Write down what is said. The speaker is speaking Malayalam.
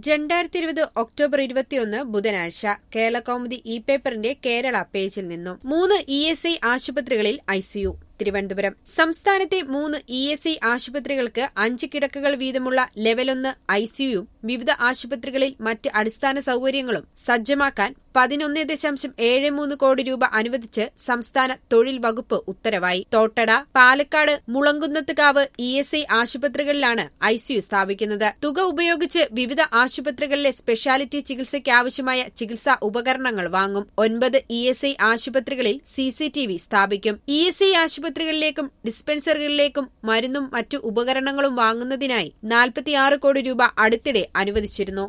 രണ്ടായിരത്തി ഇരുപത് ഒക്ടോബർ ഇരുപത്തിയൊന്ന് ബുധനാഴ്ച കേരള കൗമുദി ഇ പേപ്പറിന്റെ കേരള പേജിൽ നിന്നും മൂന്ന് ഇ എസ് ഐ ആശുപത്രികളിൽ ഐസിയു തിരുവനന്തപുരം സംസ്ഥാനത്തെ മൂന്ന് ഇ എസ് ഐ ആശുപത്രികൾക്ക് അഞ്ച് കിടക്കകൾ വീതമുള്ള ലെവലൊന്ന് ഐസിയുവും വിവിധ ആശുപത്രികളിൽ മറ്റ് അടിസ്ഥാന സൌകര്യങ്ങളും സജ്ജമാക്കാൻ പതിനൊന്ന് ദശാംശം ഏഴ് മൂന്ന് കോടി രൂപ അനുവദിച്ച് സംസ്ഥാന തൊഴിൽ വകുപ്പ് ഉത്തരവായി Thottada Palakkad Mulankunnathukavu E S I ആശുപത്രികളിലാണ് ഐസിയു സ്ഥാപിക്കുന്നത് തുക ഉപയോഗിച്ച് വിവിധ ആശുപത്രികളിലെ സ്പെഷ്യാലിറ്റി ചികിത്സയ്ക്കാവശ്യമായ ചികിത്സാ ഉപകരണങ്ങൾ വാങ്ങും ഒൻപത് ഇ എസ് ഐ ആശുപത്രികളിൽ സിസിടിവി സ്ഥാപിക്കും ഇ എസ് ഐ ആശുപത്രികളിലേക്കും ഡിസ്പെൻസറികളിലേക്കും മരുന്നും മറ്റു ഉപകരണങ്ങളും വാങ്ങുന്നതിനായി നാൽപ്പത്തിയാറ് കോടി രൂപ അടുത്തിടെ അനുവദിച്ചിരുന്നു